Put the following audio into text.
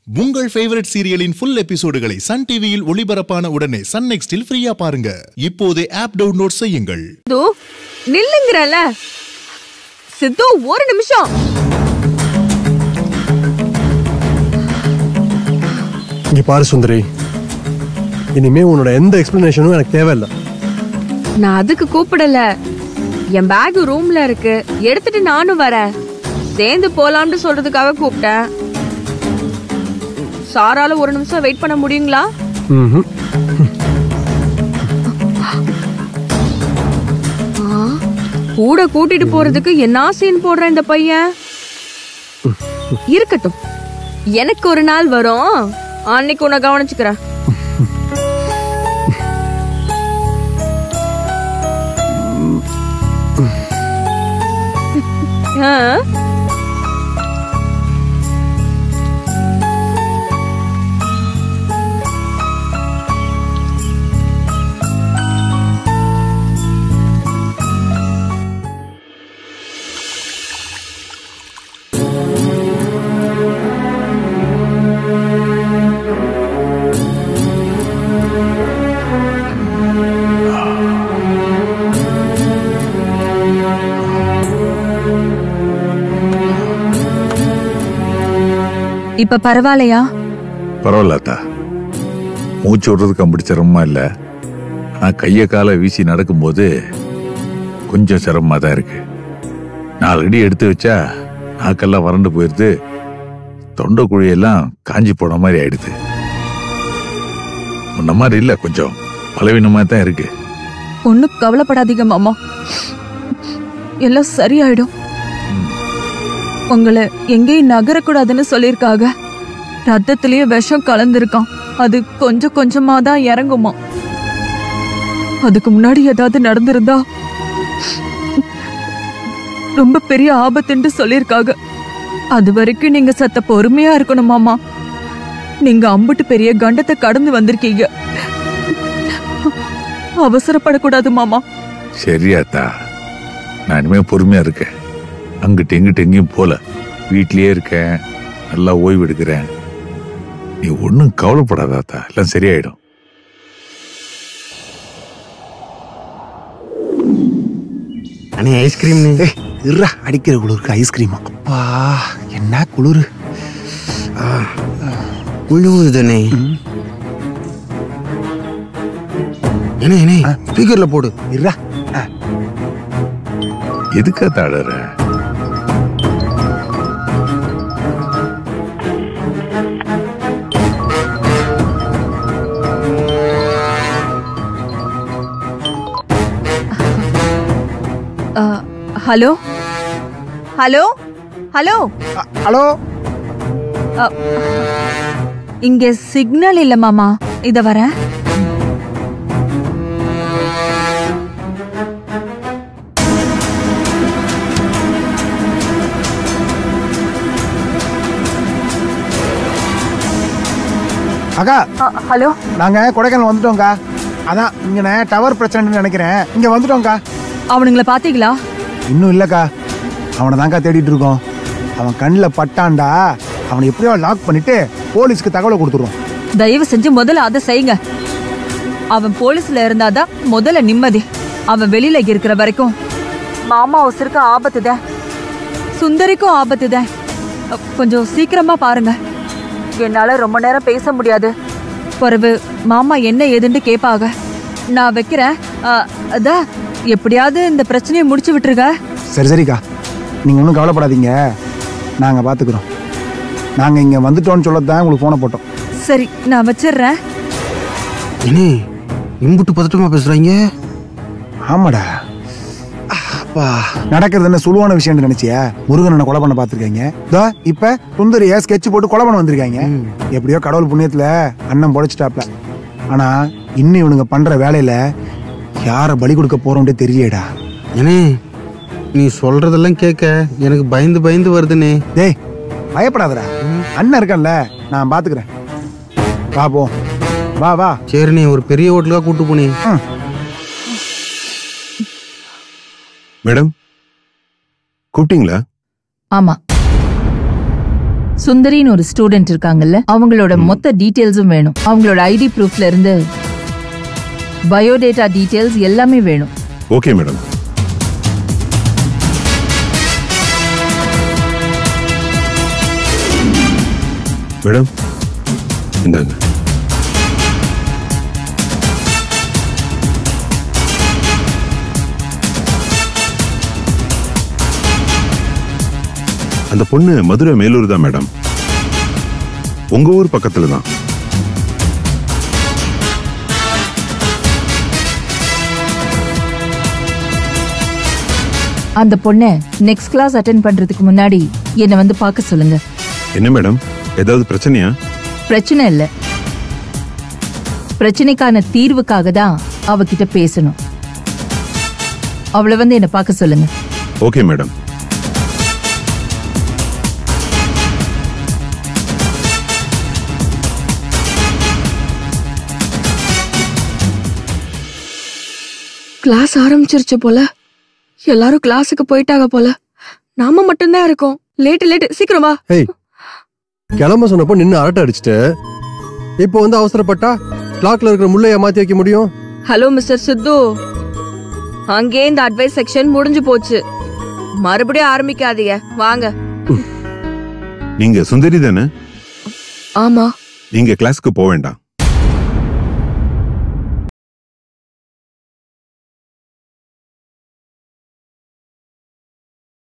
உங்கள் ஃபேவரட் சீரியலின் ஃபுல் எபிசோடுகளை சன் டிவியில் ஒளிபரப்பான உடனே சன் நெக்ஸ்டில் ஃப்ரீயா பாருங்க இப்போதே ஆப் டவுன்லோட் செய்யுங்கள் சித்து நில்லுங்கிறல சித்து ஒரு நிமிஷம் இங்க பாரு சுந்தரி இனிமே உன்னோட எந்த எக்ஸ்பிளனேஷனும் எனக்கு தேவையில்லை நான் அதுக்கு கூப்பிடல என் பேக் ரூம்ல இருக்கு எடுத்துட்டு நானும் வரேன் சேர்ந்து போலாம்னு சொல்றதுக்காக கூப்பிட்டேன் சாரால ஒரு நிமிஷம் வெயிட் பண்ண முடியுங்களா ம்ஹும். ஆ, கூட கூட்டிட்டு போறதுக்கு என்ன சீன் போடுற இந்த பையன் இருக்கட்டும் எனக்கு ஒரு நாள் வரும் அன்னைக்கு உன்னை கவனிச்சுக்கிறேன் ஆ இப்ப பரவாயில்லையா பரவாயில்ல அத்தா மூச்சு விடுறதுக்கு அப்படி சிரமமா இல்லை ஆனால் கையை காலை வீசி நடக்கும்போது கொஞ்சம் சிரமமாக தான் இருக்கு நாலு அடி எடுத்து வச்சா நாக்கெல்லாம் வறண்டு போயிடுது தொண்டை குழியெல்லாம் காஞ்சி போன மாதிரி ஆயிடுது முன்ன மாதிரி இல்லை கொஞ்சம் பலவீனமாக தான் இருக்கு ஒண்ணும் கவலைப்படாதீங்க மாமா எல்லாம் சரியாயிடும் உங்களை எங்கேயும் நகரக்கூடாதுன்னு சொல்லிருக்காங்க ரத்தத்திலேயே விஷம் கலந்திருக்கான் அது கொஞ்சம் கொஞ்சமா தான் இறங்குமா அதுக்கு முன்னாடி ஏதாவது நடந்திருந்தா ரொம்ப பெரிய ஆபத்துன்னு சொல்லிருக்காங்க அது வரைக்கும் நீங்க சத்த பொறுமையா இருக்கணும் மாமா நீங்க அம்புட்டு பெரிய கண்டத்தை கடந்து வந்திருக்கீங்க அவசரப்படக்கூடாது மாமா சரி அத்தா நான் இனிமேல் பொறுமையாக இருக்கேன் அங்கிட்டு எங்கிட்டு எங்கேயும் போல வீட்லயே இருக்கேன் நல்லா ஓய்வு எடுக்கிறேன் நீ ஒன்றும் கவலைப்படாத அத்தா எல்லாம் சரியாயிடும் அண்ணே ஐஸ்கிரீம் ஏய் இருடா அடிக்கிற குளிருக்கு ஐஸ்கிரீம் அப்பா என்ன குளிரு குழுவுதுனே என்ன என்ன ஸ்பீக்கர்ல போடு இருடா எதுக்கா தாடுற அ, ஹலோ ஹலோ ஹலோ ஹலோ இங்க சிக்னல் இல்ல மாமா இத வரேன் அக்கா அ, ஹலோ நாங்க கொடைக்கானல் வந்துட்டோம்க்கா அதான் இங்கன டவர் பிரச்சனைன்னு நினைக்கிறேன் இங்க வந்துட்டோம்க்கா அவனுங்கள பாத்தீங்களா இன்னும் இல்லக்கா அவனை தான்க்கா தேடிட்டு இருக்கோம் அவன் கண்ணில் பட்டான்டா அவனை எப்படியோ லாக் பண்ணிட்டு போலீஸ்க்கு தகவலை கொடுத்துருவோம் தயவு செஞ்சு முதல்ல அதை செய்யுங்க அவன் போலீஸ்ல இருந்தாதான் முதல்ல நிம்மதி அவன் வெளியில இருக்கிற வரைக்கும் மாமா உசுருக்கு ஆபத்துதான் சுந்தரிக்கும் ஆபத்துதான் அ, கொஞ்சம் சீக்கிரமா பாருங்க என்னால ரொம்ப நேரம் பேச முடியாது பிறகு மாமா என்ன ஏதுன்னு கேட்பாங்க நான் வைக்கிறேன் அ, அதான் எப்படியாவது இந்த பிரச்சனையை முடிச்சு விட்டுருங்க சரி சரிக்கா நீங்க ஒன்றும் கவலைப்படாதீங்க நாங்க பாத்துக்கிறோம் நாங்க இங்க வந்துட்டோம்னு சொல்லத்தான் உங்களுக்கு போனை போட்டோம் சரி நான் வச்சிடுறேன் என்ன இம்புட்டு பதட்டமா பேசுறாங்க ஆமாடா அப்பா நடக்கிறது என்ன சுழுவான விஷயம்னு நினைச்சியா முருகனை கொலை பண்ண பார்த்துருக்காங்க இதோ இப்ப சுந்தரிய ஸ்கெட்ச் போட்டு கொலை பண்ண வந்திருக்காங்க எப்படியோ கடவுள் புண்ணியத்துல அண்ணன் பொழைச்சிட்டாப்ல ஆனா இன்னும் இவனுங்க பண்ற வேலையில யார பலி கொடுக்க போறோம்னே தெரியடா என்ன நீ சொல்றதெல்லாம் கேட்க எனக்கு பயந்து பயந்து வருதுனே டேய் பயப்படாதடா அண்ணன் இருக்கன்ல நான் பாத்துக்கிறேன் வா போ வா வா சரிண்ணே ஒரு பெரிய ஹோட்டலுக்கா கூட்டு போனே ம். மேடம் கூப்பிட்டீங்களா ஆமா சுந்தரின்னு ஒரு ஸ்டூடெண்ட் இருக்காங்கல்ல அவங்களோட மொத்த டீடைல்ஸும் வேணும் அவங்களோட ஐடி ப்ரூஃப்ல இருந்து பயோடேட்டா டீடைல்ஸ் எல்லாமே வேணும் ஓகே மேடம் மேடம் இந்தாங்க அந்த பொண்ணு மதுரை மேலூர் தான் மேடம் உங்க ஊர் பக்கத்துல தான் அந்த பொண்ணை நெக்ஸ்ட் கிளாஸ் அட்டென்ட் பண்றதுக்கு முன்னாடி என்னை வந்து பார்க்க சொல்லுங்க என்ன மேடம் ஏதாவது பிரச்சனையா பிரச்சனை இல்ல பிரச்சனைக்கான தீர்வுக்காக தான் அவகிட்ட பேசணும் அவளை வந்து என்னை பார்க்க சொல்லுங்க ஓகே மேடம் கிளாஸ் ஆரம்பிச்சிருச்சு போல எல்லாரும் கிளாஸுக்கு போயிட்டாங்க போல நாம மட்டும்தான் இருக்கோம் லேட்டு லேட்டு சீக்கிரம் வா ஏய் கிளம்ப சொன்னப்போ நின்று அரட்டை அடிச்சிட்டு இப்போ வந்து அவசரப்பட்டா கிளாக்ல இருக்கிற முள்ளைய மாத்தி வைக்க முடியும் ஹலோ மிஸ்டர் சித்து அங்கே இந்த அட்வைஸ் செக்ஷன் முடிஞ்சு போச்சு மறுபடியும் ஆரம்பிக்காதீங்க வாங்க நீங்க சுந்தரி தானே ஆமா நீங்க கிளாஸ்க்கு போக வேண்டாம்